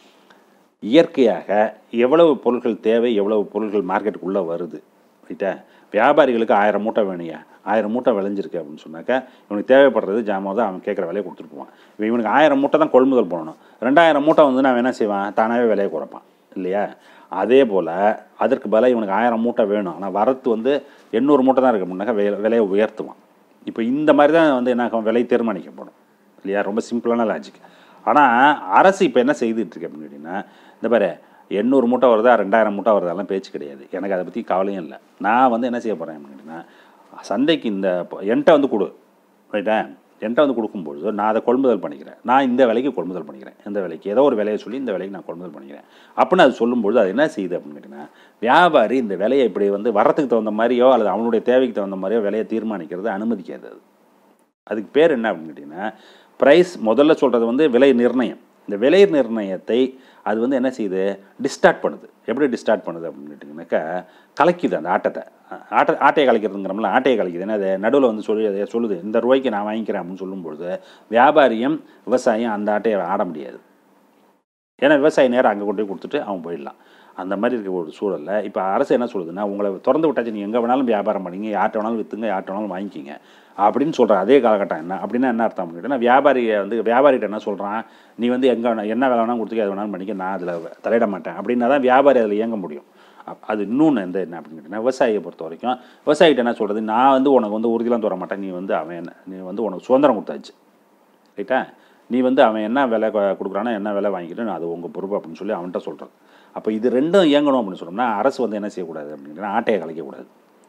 இயற்கையாக எவ்வளவு பொருட்கள் தேவை எவ்வளவு பொருட்கள் மார்க்கெட்டுக்குள்ளே வருது ரைட்டா வியாபாரிகளுக்கு ஆயிரம் மூட்டை வேணுயா ஆயிரம் மூட்டை விளைஞ்சிருக்கு அப்படின்னு சொன்னாக்கா இவனுக்கு தேவைப்படுறது ஜாமான் தான் அவன் கேட்குற விலையை கொடுத்துட்டு போவான் இப்போ இவனுக்கு ஆயிரம் மூட்டை தான் கொள்முதல் பண்ணணும் ரெண்டாயிரம் மூட்டை வந்து நான் என்ன செய்வான் தானாகவே விலையை குறைப்பான் இல்லையா அதே போல் அதற்கு பதிலாக இவனுக்கு ஆயிரம் மூட்டை வேணும் ஆனால் வரத்து வந்து எண்ணூறு மூட்டை தான் இருக்கு அப்படின்னாக்கா விலை விலையை உயர்த்துவான் இப்போ இந்த மாதிரி தான் வந்து என்ன ஆகும், விலை தீர்மானிக்கப்படும் இல்லையா ரொம்ப சிம்பிளான லாஜிக் ஆனால் அரசு இப்போ என்ன செய்துட்டு இருக்கு அப்படின்னு கேட்டிங்கன்னா இந்த பாரு எண்ணூறு மூட்டை வருதா ரெண்டாயிரம் மூட்டை வருதாலாம் பேச்சு கிடையாது எனக்கு அதை பற்றி கவலையும் இல்லை நான் வந்து என்ன செய்ய போகிறேன் அப்படின்னு கேட்டிங்கன்னா சந்தைக்கு இந்த இப்போ என்கிட்ட வந்து கொடு ரைட்டா என்கிட்ட வந்து கொடுக்கும்பொழுது நான் அதை கொள்முதல் பண்ணிக்கிறேன் நான் இந்த விலைக்கு கொள்முதல் பண்ணிக்கிறேன் இந்த விலைக்கு ஏதோ ஒரு விலையை சொல்லி இந்த விலைக்கு நான் கொள்முதல் பண்ணிக்கிறேன் அப்படின்னு அது சொல்லும்பொழுது அது என்ன செய்யுது அப்படின்னு கேட்டிங்கன்னா வியாபாரி இந்த விலையை இப்படி வந்து வரத்துக்கு தகுந்த மாதிரியோ அல்லது அவனுடைய தேவைக்கு தகுந்த மாதிரியோ விலையை தீர்மானிக்கிறது அனுமதிக்காது அது அதுக்கு பேர் என்ன அப்படின்னு கேட்டிங்கன்னா ப்ரைஸ் முதல்ல சொல்கிறது வந்து விலை நிர்ணயம் இந்த விலை நிர்ணயத்தை அது வந்து என்ன செய்யுது டிஸ்டார்ட் பண்ணுது எப்படி டிஸ்டார்ட் பண்ணுது அப்படின்னு கேட்டிங்கனாக்கா கலக்கிது அந்த ஆட்டத்தை ஆட்ட ஆட்டையை கலைக்கிறதுங்கிறோம்ல ஆட்டையை கலைக்குது என்ன அது நடுவில் வந்து சொல்லி அதை சொல்லுது இந்த ரூபாய்க்கு நான் வாங்கிக்கிறேன் அப்படின்னு சொல்லும்பொழுது வியாபாரியும் விவசாயியும் அந்த ஆட்டையை ஆட முடியாது ஏன்னா விவசாயி நேரம் அங்கே கொண்டு போய் கொடுத்துட்டு அவன் போயிடலாம் அந்த மாதிரி இருக்க ஒரு சூழலில் இப்போ அரசு என்ன சொல்லுதுன்னா உங்களை திறந்து விட்டாச்சு நீங்கள் எங்கே வேணாலும் வியாபாரம் பண்ணிங்க யார்ட்ட வேணாலும் விற்றுங்க யார்ட்ட வேணாலும் வாங்கிக்கிங்க அப்படின்னு சொல்கிற அதே காலகட்டம் என்ன அப்படின்னா என்ன அர்த்தம் அப்படின்னா வியாபாரியை வந்து வியாபாரிகிட்ட என்ன சொல்கிறான் நீ வந்து எங்கே வேணா என்ன வேலை வேணாலும் கொடுத்துக்க அது வேணாலும் பண்ணிக்க நான் அதில் தலையிட மாட்டேன் அப்படின்னா தான் வியாபாரி அதில் இயங்க முடியும் அப்- அது இன்னொன்று எந்த என்ன அப்படின்னு கேட்டிங்கன்னா விவசாயியை பொறுத்த வரைக்கும் விவசாயிகிட்ட என்ன சொல்கிறது நான் வந்து உனக்கு வந்து உறுதியெல்லாம் தர மாட்டேன் நீ வந்து அவன் என்ன நீ வந்து உனக்கு சுதந்திரம் கொடுத்தாச்சு ரைட்டா நீ வந்து அவன் என்ன விலை கொ- கொடுக்குறானோ என்ன விலை வாங்கிக்கிட்டு அது உங்கள் பொறுப்பு அப்படின்னு சொல்லி அவன்கிட்ட சொல்கிறது அப்போ இது ரெண்டும் இயங்கணும் அப்படின்னு சொன்னோம்னா அரசு வந்து என்ன செய்யக்கூடாது அப்படின்னா ஆட்டையை கலைக்கக்கூடாது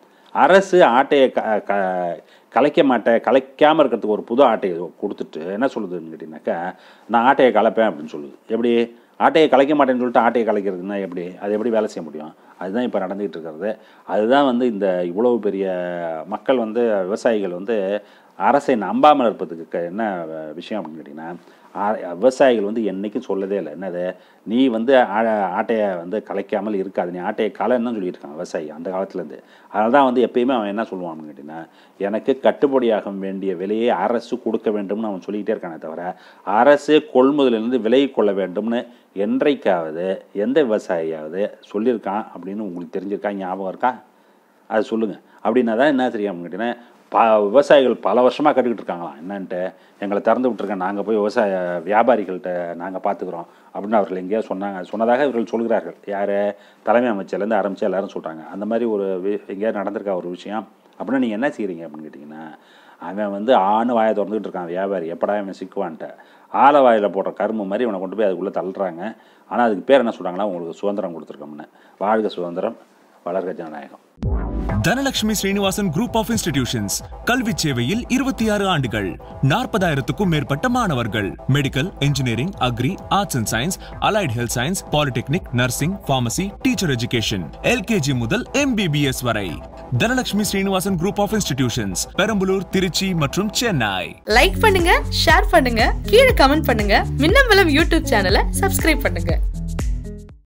அரசு ஆட்டையை க க கலைக்க மாட்டேன் கலைக்காமல் இருக்கிறதுக்கு ஒரு புது ஆட்டையை கொடுத்துட்டு என்ன சொல்லுதுன்னு கேட்டிங்கனாக்கா நான் ஆட்டையை கலைப்பேன் அப்படின்னு சொல்லுது எப்படி ஆட்டையை கலைக்க மாட்டேன்னு சொல்லிட்டு ஆட்டையை கலைக்கிறதுனா எப்படி அது எப்படி வேலை செய்ய முடியும் அதுதான் இப்போ நடந்துகிட்டு இருக்கிறது அதுதான் வந்து இந்த இவ்வளவு பெரிய மக்கள் வந்து விவசாயிகள் வந்து அரசை நம்பாமல் இருப்பதுக்கு க- என்ன அஹ், விஷயம் அப்படின்னு கேட்டிங்கன்னா ஆ- விவசாயிகள் வந்து என்றைக்கும் சொல்லதே இல்லை என்னது நீ வந்து ஆ- ஆட்டையை வந்து கலைக்காமல் இருக்காது நீ ஆட்டையை கலைன்னு தான் சொல்லிட்டு இருக்கான் விவசாயி அந்த காலத்துலேருந்து அதனால தான் வந்து எப்பயுமே அவன் என்ன சொல்லுவான் அப்படின்னு கேட்டிங்கன்னா எனக்கு கட்டுப்படியாக வேண்டிய விலையை அரசு கொடுக்க வேண்டும்னு அவன் சொல்லிக்கிட்டே இருக்கானே தவிர அரசு கொள்முதலிலிருந்து விலை கொள்ள வேண்டும்னு என்றைக்காவது எந்த விவசாயியாவது சொல்லியிருக்கான் அப்படின்னு உங்களுக்கு தெரிஞ்சிருக்கா ஞாபகம் இருக்கா அது சொல்லுங்கள் அப்படின்னா தான் என்ன தெரியும் அப்படின்னு கேட்டிங்கன்னா ப விவசாயிகள் பல வருஷமாக கட்டுக்கிட்டு இருக்காங்களாம் என்னன்ட்டு எங்களை திறந்து விட்டுருக்கேன் நாங்கள் போய் விவசாய வியாபாரிகள்கிட்ட நாங்கள் பார்த்துக்குறோம் அப்படின்னு அவர்கள் எங்கேயோ சொன்னாங்க சொன்னதாக இவர்கள் சொல்கிறார்கள் யார் தலைமை அமைச்சர்லேருந்து ஆரம்பித்து எல்லாரும் சொல்கிறாங்க அந்த மாதிரி ஒரு வி- எங்கேயாவது நடந்திருக்கா ஒரு விஷயம் அப்படின்னா நீங்கள் என்ன செய்கிறீங்க அப்படின்னு கேட்டிங்கன்னா அவன் வந்து ஆணு வாயை திறந்துக்கிட்டு இருக்கான் வியாபாரி எப்படா அவன் சிக்குவான்ட்ட ஆல வாயில் போடுற கரும்பு மாதிரி இவனை கொண்டு போய் அதுக்குள்ளே தள்ளுறாங்க ஆனால் அதுக்கு பேர் என்ன சொல்கிறாங்கன்னா உங்களுக்கு சுதந்திரம் கொடுத்துருக்கோம்னு வாழ்க சுதந்திரம் வளர்க ஜனநாயகம் Dhanalakshmi Srinivasan group of institutions கல்வி சேவையில் இருபத்தி ஆறு ஆண்டுகள் நாற்பதாயிரத்துக்கும் மேற்பட்ட மாணவர்கள் medical engineering agri arts and science allied health science polytechnic nursing pharmacy teacher education LKG முதல் எம்பிபிஎஸ் வரை Dhanalakshmi Srinivasan group of institutions Perambalur Trichy மற்றும் சென்னை லைக் பண்ணுங்க ஷேர் பண்ணுங்க கீழே கமெண்ட் பண்ணுங்க மின்னம்பலம் யூடியூப் சேனலை சப்ஸ்கிரைப் பண்ணுங்க